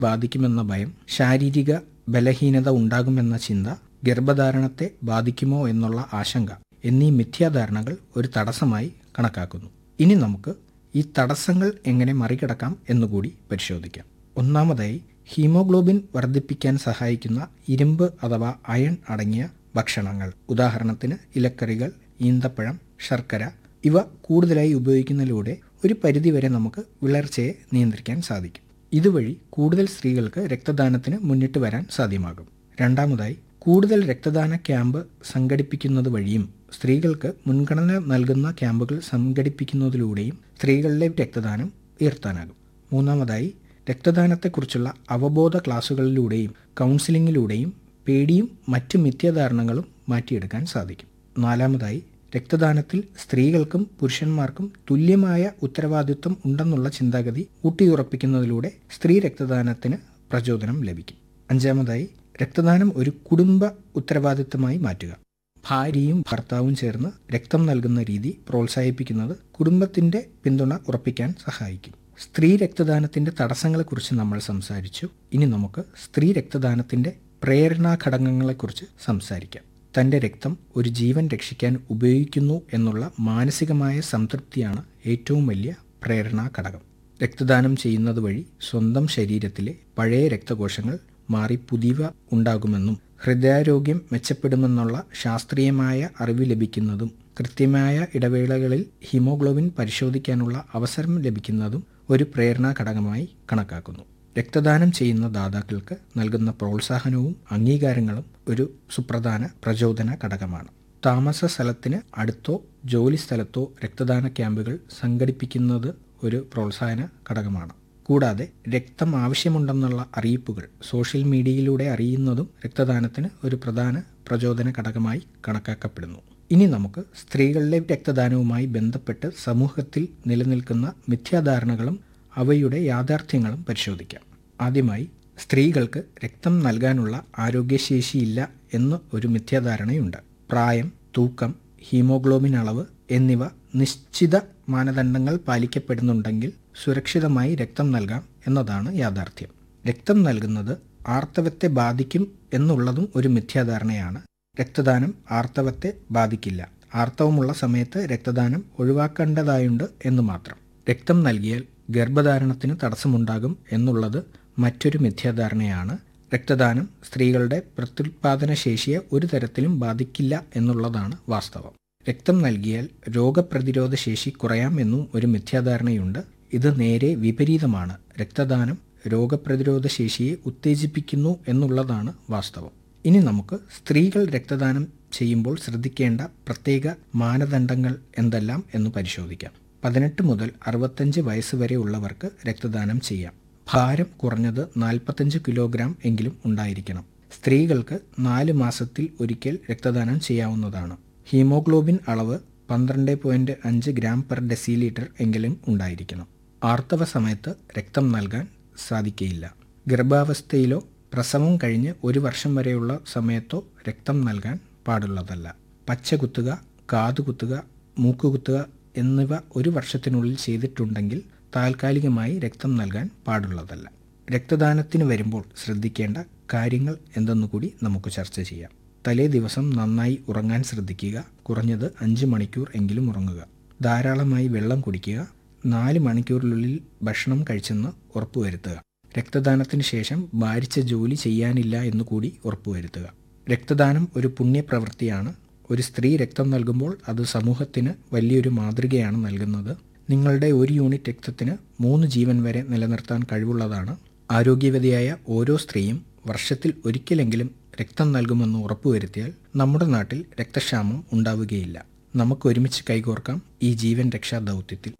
ബാധിക്കുമെന്ന ഭയം ശാരീരിക ബലഹീനത ഉണ്ടാകുമെന്ന ചിന്ത ഗർഭധാരണത്തെ ബാധിക്കുമോ എന്നുള്ള ആശങ്ക എന്നീ മിഥ്യാധാരണകൾ ഒരു തടസ്സമായി കണക്കാക്കുന്നു ഇനി നമുക്ക് ഈ തടസ്സങ്ങൾ എങ്ങനെ മറികടക്കാം എന്നുകൂടി പരിശോധിക്കാം ഒന്നാമതായി ഹീമോഗ്ലോബിൻ വർദ്ധിപ്പിക്കാൻ സഹായിക്കുന്ന ഇരുമ്പ് അഥവാ അയൺ അടങ്ങിയ ഭക്ഷണങ്ങൾ ഉദാഹരണത്തിന് ഇലക്കറികൾ ഈന്തപ്പഴം ശർക്കര ഇവ കൂടുതലായി ഉപയോഗിക്കുന്നതിലൂടെ ഒരു പരിധിവരെ നമുക്ക് വിളർച്ചയെ നിയന്ത്രിക്കാൻ സാധിക്കും ഇതുവഴി കൂടുതൽ സ്ത്രീകൾക്ക് രക്തദാനത്തിന് മുന്നിട്ട് വരാൻ സാധ്യമാകും രണ്ടാമതായി കൂടുതൽ രക്തദാന ക്യാമ്പ് സംഘടിപ്പിക്കുന്നത് വഴിയും സ്ത്രീകൾക്ക് മുൻഗണന നൽകുന്ന ക്യാമ്പുകൾ സംഘടിപ്പിക്കുന്നതിലൂടെയും സ്ത്രീകളിലെ രക്തദാനം ഉയർത്താനാകും മൂന്നാമതായി രക്തദാനത്തെക്കുറിച്ചുള്ള അവബോധ ക്ലാസുകളിലൂടെയും കൗൺസിലിങ്ങിലൂടെയും പേടിയും മറ്റ് മിഥ്യാധാരണകളും മാറ്റിയെടുക്കാൻ സാധിക്കും നാലാമതായി രക്തദാനത്തിൽ സ്ത്രീകൾക്കും പുരുഷന്മാർക്കും തുല്യമായ ഉത്തരവാദിത്വം ഉണ്ടെന്നുള്ള ചിന്താഗതി ഊട്ടിയുറപ്പിക്കുന്നതിലൂടെ സ്ത്രീ രക്തദാനത്തിന് പ്രചോദനം ലഭിക്കും അഞ്ചാമതായി രക്തദാനം ഒരു കുടുംബ ഉത്തരവാദിത്തമായി മാറ്റുക ഭാര്യയും ഭർത്താവും ചേർന്ന് രക്തം നൽകുന്ന രീതി പ്രോത്സാഹിപ്പിക്കുന്നത് കുടുംബത്തിന്റെ പിന്തുണ ഉറപ്പിക്കാൻ സഹായിക്കും സ്ത്രീ രക്തദാനത്തിന്റെ തടസ്സങ്ങളെക്കുറിച്ച് നമ്മൾ സംസാരിച്ചു ഇനി നമുക്ക് സ്ത്രീ രക്തദാനത്തിന്റെ പ്രേരണാ ഘടകങ്ങളെക്കുറിച്ച് സംസാരിക്കാം തന്റെ രക്തം ഒരു ജീവൻ രക്ഷിക്കാൻ ഉപയോഗിക്കുന്നു എന്നുള്ള മാനസികമായ സംതൃപ്തിയാണ് ഏറ്റവും വലിയ പ്രേരണാ ഘടകം രക്തദാനം ചെയ്യുന്നത് വഴി സ്വന്തം ശരീരത്തിലെ പഴയ രക്തകോശങ്ങൾ മാറി പുതിയവ ഉണ്ടാകുമെന്നും ഹൃദയാരോഗ്യം മെച്ചപ്പെടുമെന്നുള്ള ശാസ്ത്രീയമായ അറിവ് ലഭിക്കുന്നതും കൃത്യമായ ഇടവേളകളിൽ ഹീമോഗ്ലോബിൻ പരിശോധിക്കാനുള്ള അവസരം ലഭിക്കുന്നതും ഒരു പ്രേരണാ ഘടകമായി കണക്കാക്കുന്നു രക്തദാനം ചെയ്യുന്ന ദാതാക്കൾക്ക് നൽകുന്ന പ്രോത്സാഹനവും അംഗീകാരങ്ങളും ഒരു സുപ്രധാന പ്രചോദന ഘടകമാണ് താമസ സ്ഥലത്തിന് അടുത്തോ ജോലി സ്ഥലത്തോ രക്തദാന ക്യാമ്പുകൾ സംഘടിപ്പിക്കുന്നത് ഒരു പ്രോത്സാഹന ഘടകമാണ് കൂടാതെ രക്തം ആവശ്യമുണ്ടെന്നുള്ള അറിയിപ്പുകൾ സോഷ്യൽ മീഡിയയിലൂടെ അറിയുന്നതും രക്തദാനത്തിന് ഒരു പ്രധാന പ്രചോദന ഘടകമായി കണക്കാക്കപ്പെടുന്നു ഇനി നമുക്ക് സ്ത്രീകളിലെ രക്തദാനവുമായി ബന്ധപ്പെട്ട് സമൂഹത്തിൽ നിലനിൽക്കുന്ന മിഥ്യാധാരണകളും അവയുടെ യാഥാർത്ഥ്യങ്ങളും പരിശോധിക്കാം ആദ്യമായി സ്ത്രീകൾക്ക് രക്തം നൽകാനുള്ള ആരോഗ്യശേഷിയില്ല എന്ന് ഒരു മിഥ്യാധാരണയുണ്ട് പ്രായം തൂക്കം ഹീമോഗ്ലോബിൻ അളവ് എന്നിവ നിശ്ചിത മാനദണ്ഡങ്ങൾ പാലിക്കപ്പെടുന്നുണ്ടെങ്കിൽ സുരക്ഷിതമായി രക്തം നൽകാം എന്നതാണ് യാഥാർത്ഥ്യം രക്തം നൽകുന്നത് ആർത്തവത്തെ ബാധിക്കും എന്നുള്ളതും ഒരു മിഥ്യാധാരണയാണ് രക്തദാനം ആർത്തവത്തെ ബാധിക്കില്ല ആർത്തവമുള്ള സമയത്ത് രക്തദാനം ഒഴിവാക്കേണ്ടതായുണ്ട് എന്ന് മാത്രം രക്തം നൽകിയാൽ ഗർഭധാരണത്തിന് തടസ്സമുണ്ടാകും എന്നുള്ളത് മറ്റൊരു മിഥ്യാധാരണയാണ് രക്തദാനം സ്ത്രീകളുടെ പ്രത്യുൽപാദന ശേഷിയെ ഒരു തരത്തിലും ബാധിക്കില്ല എന്നുള്ളതാണ് വാസ്തവം രക്തം നൽകിയാൽ രോഗപ്രതിരോധ ശേഷി കുറയാം എന്നും ഒരു മിഥ്യാധാരണയുണ്ട് ഇത് നേരെ വിപരീതമാണ് രക്തദാനം രോഗപ്രതിരോധ ശേഷിയെ ഉത്തേജിപ്പിക്കുന്നു എന്നുള്ളതാണ് വാസ്തവം ഇനി നമുക്ക് സ്ത്രീകൾ രക്തദാനം ചെയ്യുമ്പോൾ ശ്രദ്ധിക്കേണ്ട പ്രത്യേക മാനദണ്ഡങ്ങൾ എന്തെല്ലാം എന്ന് പരിശോധിക്കാം പതിനെട്ട് മുതൽ അറുപത്തഞ്ച് വയസ്സ് വരെ ഉള്ളവർക്ക് രക്തദാനം ചെയ്യാം ഭാരം കുറഞ്ഞത് നാൽപ്പത്തഞ്ച് കിലോഗ്രാം എങ്കിലും ഉണ്ടായിരിക്കണം സ്ത്രീകൾക്ക് നാല് മാസത്തിൽ ഒരിക്കൽ രക്തദാനം ചെയ്യാവുന്നതാണ് ഹീമോഗ്ലോബിൻ അളവ് പന്ത്രണ്ട് പോയിന്റ് അഞ്ച് ഗ്രാം പെർ ഡെസിലിറ്റർ എങ്കിലും ഉണ്ടായിരിക്കണം ആർത്തവ സമയത്ത് രക്തം നൽകാൻ സാധിക്കയില്ല ഗർഭാവസ്ഥയിലോ പ്രസവം കഴിഞ്ഞ് ഒരു വർഷം വരെയുള്ള സമയത്തോ രക്തം നൽകാൻ പാടുള്ളതല്ല പച്ച കുത്തുക കാതുകുത്തുക മൂക്കുകുത്തുക എന്നിവ ഒരു വർഷത്തിനുള്ളിൽ ചെയ്തിട്ടുണ്ടെങ്കിൽ താൽക്കാലികമായി രക്തം നൽകാൻ പാടുള്ളതല്ല രക്തദാനത്തിന് വരുമ്പോൾ ശ്രദ്ധിക്കേണ്ട കാര്യങ്ങൾ എന്തെന്നുകൂടി നമുക്ക് ചർച്ച ചെയ്യാം തലേ ദിവസം നന്നായി ഉറങ്ങാൻ ശ്രദ്ധിക്കുക കുറഞ്ഞത് അഞ്ച് മണിക്കൂർ എങ്കിലും ഉറങ്ങുക ധാരാളമായി വെള്ളം കുടിക്കുക നാല് മണിക്കൂറിനുള്ളിൽ ഭക്ഷണം കഴിച്ചെന്ന് ഉറപ്പുവരുത്തുക രക്തദാനത്തിന് ശേഷം ഭാരിച്ച ജോലി ചെയ്യാനില്ല എന്നുകൂടി ഉറപ്പുവരുത്തുക രക്തദാനം ഒരു പുണ്യപ്രവൃത്തിയാണ് ഒരു സ്ത്രീ രക്തം നൽകുമ്പോൾ അത് സമൂഹത്തിന് വലിയൊരു മാതൃകയാണ് നൽകുന്നത് നിങ്ങളുടെ ഒരു യൂണിറ്റ് രക്തത്തിന് മൂന്ന് ജീവൻ വരെ നിലനിർത്താൻ കഴിവുള്ളതാണ് ആരോഗ്യവതിയായ ഓരോ സ്ത്രീയും വർഷത്തിൽ ഒരിക്കലെങ്കിലും രക്തം നൽകുമെന്ന് ഉറപ്പുവരുത്തിയാൽ നമ്മുടെ നാട്ടിൽ രക്തക്ഷാമം ഉണ്ടാവുകയില്ല നമുക്ക് ഒരുമിച്ച് കൈകോർക്കാം ഈ ജീവൻ രക്ഷാ ദൗത്യത്തിൽ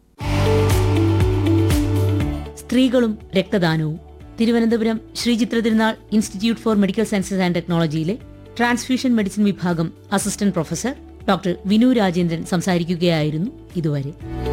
സ്ത്രീകളും രക്തദാനവും Thiruvananthapuram Sree Chitra Thirunal institute for medical sciences and ടെക്നോളജിയിലെ ട്രാൻസ്ഫ്യൂഷൻ മെഡിസിൻ വിഭാഗം assistant professor doctor Vinu Rajendran സംസാരിക്കുകയായിരുന്നു ഇതുവരെ